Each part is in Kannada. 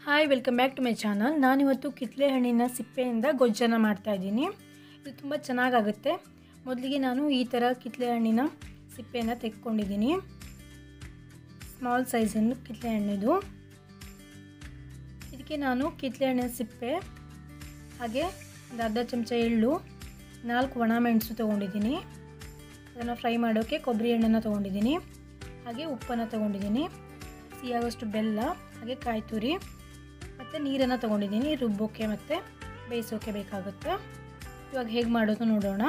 hi welcome back to my channel ನಾನಿವತ್ತು ಕಿತ್ತಳೆ ಹಣ್ಣಿನ ಸಿಪ್ಪೆಯಿಂದ ಗೊಜ್ಜನ್ನು ಮಾಡ್ತಾಯಿದ್ದೀನಿ ಇದು ತುಂಬ ಚೆನ್ನಾಗಾಗುತ್ತೆ ಮೊದಲಿಗೆ ನಾನು ಈ ಥರ ಕಿತ್ತಳೆ ಹಣ್ಣಿನ ಸಿಪ್ಪೆಯನ್ನು ತೆಗೆದುಕೊಂಡಿದ್ದೀನಿ ಸ್ಮಾಲ್ ಸೈಜನ್ನು ಕಿತ್ತಳೆ ಹಣ್ಣಿದು ಇದಕ್ಕೆ ನಾನು ಕಿತ್ತಳೆ ಹಣ್ಣಿನ ಸಿಪ್ಪೆ ಹಾಗೆ ಒಂದು ಅರ್ಧ ಚಮಚ ಎಳ್ಳು ನಾಲ್ಕು ಒಣ ಮೆಣಸು ತೊಗೊಂಡಿದ್ದೀನಿ ಅದನ್ನು ಫ್ರೈ ಮಾಡೋಕ್ಕೆ ಕೊಬ್ಬರಿ ಎಣ್ಣೆನ ತೊಗೊಂಡಿದ್ದೀನಿ ಹಾಗೆ ಉಪ್ಪನ್ನು ತೊಗೊಂಡಿದ್ದೀನಿ ಸಿಹಿಯಾಗೋಷ್ಟು ಬೆಲ್ಲ ಹಾಗೆ ಕಾಯಿ ತುರಿ ಮತ್ತು ನೀರನ್ನು ತೊಗೊಂಡಿದ್ದೀನಿ ರುಬ್ಬೋಕ್ಕೆ ಮತ್ತು ಬೇಯಿಸೋಕ್ಕೆ ಬೇಕಾಗುತ್ತೆ ಇವಾಗ ಹೇಗೆ ಮಾಡೋದು ನೋಡೋಣ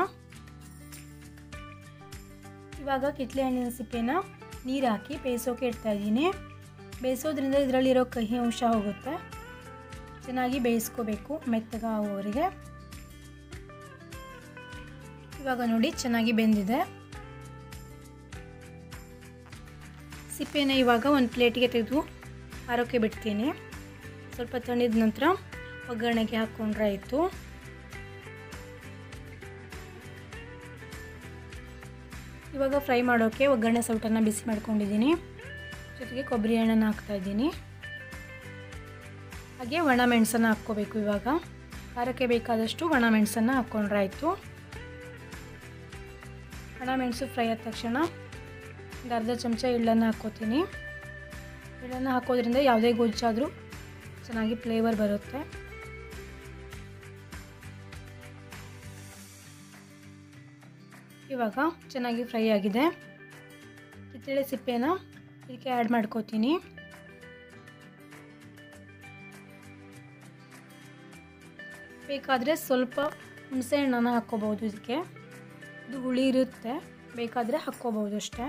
ಇವಾಗ ಕಿತ್ತಳೆ ಹಣ್ಣಿನ ಸಿಪ್ಪೆನ ನೀರು ಹಾಕಿ ಬೇಯಿಸೋಕೆ ಇಡ್ತಾಯಿದ್ದೀನಿ ಬೇಯಿಸೋದ್ರಿಂದ ಇದರಲ್ಲಿರೋ ಕಹಿ ಅಂಶ ಹೋಗುತ್ತೆ ಚೆನ್ನಾಗಿ ಬೇಯಿಸ್ಕೋಬೇಕು ಮೆತ್ತಗ ಆಗೋವರೆಗೆ ಇವಾಗ ನೋಡಿ ಚೆನ್ನಾಗಿ ಬೆಂದಿದೆ ಸಿಪ್ಪೆನ ಇವಾಗ ಒಂದು ಪ್ಲೇಟಿಗೆ ತೆಗೆದು ಆರೋಕ್ಕೆ ಬಿಡ್ತೀನಿ ಸ್ವಲ್ಪ ತಣಿದ ನಂತರ ಒಗ್ಗರಣೆಗೆ ಹಾಕ್ಕೊಂಡ್ರೆ ಆಯಿತು ಇವಾಗ ಫ್ರೈ ಮಾಡೋಕ್ಕೆ ಒಗ್ಗರಣೆ ಸೌಟನ್ನು ಬಿಸಿ ಮಾಡ್ಕೊಂಡಿದ್ದೀನಿ ಜೊತೆಗೆ ಕೊಬ್ಬರಿ ಎಣ್ಣೆನ ಹಾಕ್ತಾಯಿದ್ದೀನಿ ಹಾಗೆ ಒಣ ಮೆಣಸನ್ನು ಹಾಕ್ಕೋಬೇಕು ಇವಾಗ ಖಾರಕ್ಕೆ ಬೇಕಾದಷ್ಟು ಒಣ ಮೆಣಸನ್ನು ಹಾಕ್ಕೊಂಡ್ರೆ ಆಯಿತು ಒಣ ಮೆಣಸು ಫ್ರೈ ಆದ ತಕ್ಷಣ ಒಂದು ಅರ್ಧ ಚಮಚ ಎಳ್ಳನ್ನು ಹಾಕ್ಕೋತೀನಿ ಎಳ್ಳನ್ನು ಹಾಕೋದ್ರಿಂದ ಯಾವುದೇ ಗೊಜ್ಜಾದರೂ ಚೆನ್ನಾಗಿ ಫ್ಲೇವರ್ ಬರುತ್ತೆ ಇವಾಗ ಚೆನ್ನಾಗಿ ಫ್ರೈ ಆಗಿದೆ ಕಿತ್ತಳೆ ಸಿಪ್ಪೆನ ಇದಕ್ಕೆ ಆ್ಯಡ್ ಮಾಡ್ಕೋತೀನಿ ಬೇಕಾದರೆ ಸ್ವಲ್ಪ ಹುಣಸೆ ಹಣ್ಣನ್ನು ಹಾಕ್ಕೋಬೋದು ಇದಕ್ಕೆ ಇದು ಹುಳಿ ಇರುತ್ತೆ ಬೇಕಾದರೆ ಹಾಕ್ಕೋಬೋದು ಅಷ್ಟೇ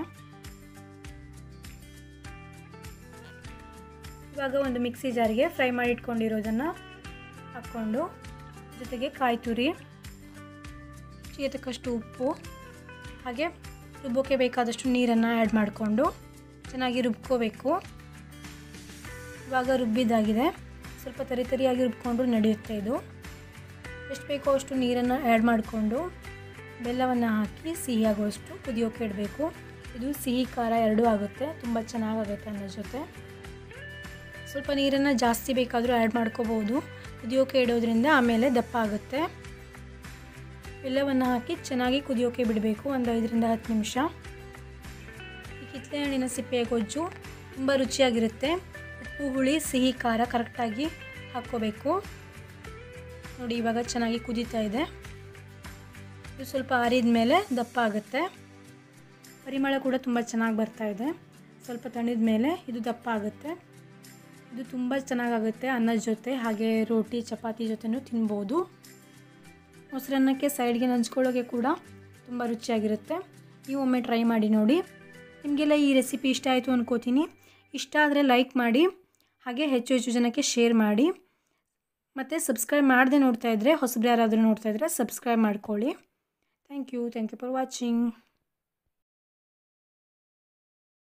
ಇವಾಗ ಒಂದು ಮಿಕ್ಸಿ ಜಾರಿಗೆ ಫ್ರೈ ಮಾಡಿ ಇಟ್ಕೊಂಡಿರೋದನ್ನು ಹಾಕ್ಕೊಂಡು ಜೊತೆಗೆ ಕಾಯಿ ತುರಿ ರುಚಿಗೆ ತಕ್ಕಷ್ಟು ಉಪ್ಪು ಹಾಗೆ ರುಬ್ಬೋಕ್ಕೆ ಬೇಕಾದಷ್ಟು ನೀರನ್ನು ಆ್ಯಡ್ ಮಾಡಿಕೊಂಡು ಚೆನ್ನಾಗಿ ರುಬ್ಕೋಬೇಕು ಇವಾಗ ರುಬ್ಬಿದ್ದಾಗಿದೆ ಸ್ವಲ್ಪ ತರಿ ತರಿಯಾಗಿ ರುಬ್ಕೊಂಡು ನಡೆಯುತ್ತೆ ಇದು ಎಷ್ಟು ಬೇಕೋ ಅಷ್ಟು ನೀರನ್ನು ಆ್ಯಡ್ ಮಾಡಿಕೊಂಡು ಬೆಲ್ಲವನ್ನು ಹಾಕಿ ಸಿಹಿಯಾಗುವಷ್ಟು ಕುದಿಯೋಕೆ ಇಡಬೇಕು ಇದು ಸಿಹಿ ಖಾರ ಎರಡೂ ಆಗುತ್ತೆ ತುಂಬ ಚೆನ್ನಾಗಾಗುತ್ತೆ ಅನ್ನೋ ಜೊತೆ ಸ್ವಲ್ಪ ನೀರನ್ನು ಜಾಸ್ತಿ ಬೇಕಾದರೂ ಆ್ಯಡ್ ಮಾಡ್ಕೋಬೋದು ಕುದಿಯೋಕೆ ಇಡೋದ್ರಿಂದ ಆಮೇಲೆ ದಪ್ಪ ಆಗುತ್ತೆ ಬೆಲ್ಲವನ್ನು ಹಾಕಿ ಚೆನ್ನಾಗಿ ಕುದಿಯೋಕೆ ಬಿಡಬೇಕು ಒಂದು ಐದರಿಂದ ಹತ್ತು ನಿಮಿಷ ಈ ಕಿತ್ತಳೆ ಹಣ್ಣಿನ ಸಿಪ್ಪೆಯ ಗೊಜ್ಜು ತುಂಬ ರುಚಿಯಾಗಿರುತ್ತೆ ಉಪ್ಪು ಹುಳಿ ಸಿಹಿ ಖಾರ ಕರೆಕ್ಟಾಗಿ ಹಾಕ್ಕೋಬೇಕು ನೋಡಿ ಇವಾಗ ಚೆನ್ನಾಗಿ ಕುದೀತಾ ಇದೆ ಇದು ಸ್ವಲ್ಪ ಆರಿದ ಮೇಲೆ ದಪ್ಪ ಆಗುತ್ತೆ ಪರಿಮಳ ಕೂಡ ತುಂಬ ಚೆನ್ನಾಗಿ ಬರ್ತಾ ಇದೆ ಸ್ವಲ್ಪ ತಣಿದ ಮೇಲೆ ಇದು ದಪ್ಪ ಆಗುತ್ತೆ ಇದು ತುಂಬ ಚೆನ್ನಾಗಾಗುತ್ತೆ ಅನ್ನದ ಜೊತೆ ಹಾಗೆ ರೋಟಿ ಚಪಾತಿ ಜೊತೆನೂ ತಿನ್ಬೋದು ಮೊಸರನ್ನಕ್ಕೆ ಸೈಡ್ಗೆ ನಂಚ್ಕೊಳ್ಳೋಕೆ ಕೂಡ ತುಂಬ ರುಚಿಯಾಗಿರುತ್ತೆ ನೀವು ಒಮ್ಮೆ ಟ್ರೈ ಮಾಡಿ ನೋಡಿ ನಿಮಗೆಲ್ಲ ಈ ರೆಸಿಪಿ ಇಷ್ಟ ಆಯಿತು ಅನ್ಕೋತೀನಿ ಇಷ್ಟ ಆದರೆ ಲೈಕ್ ಮಾಡಿ ಹಾಗೆ ಹೆಚ್ಚು ಹೆಚ್ಚು ಜನಕ್ಕೆ ಶೇರ್ ಮಾಡಿ ಮತ್ತು ಸಬ್ಸ್ಕ್ರೈಬ್ ಮಾಡದೆ ನೋಡ್ತಾ ಇದ್ದರೆ ಹೊಸಬ್ರು ಯಾರಾದರೂ ನೋಡ್ತಾ ಇದ್ದರೆ ಸಬ್ಸ್ಕ್ರೈಬ್ ಮಾಡ್ಕೊಳ್ಳಿ thank you thank you for watching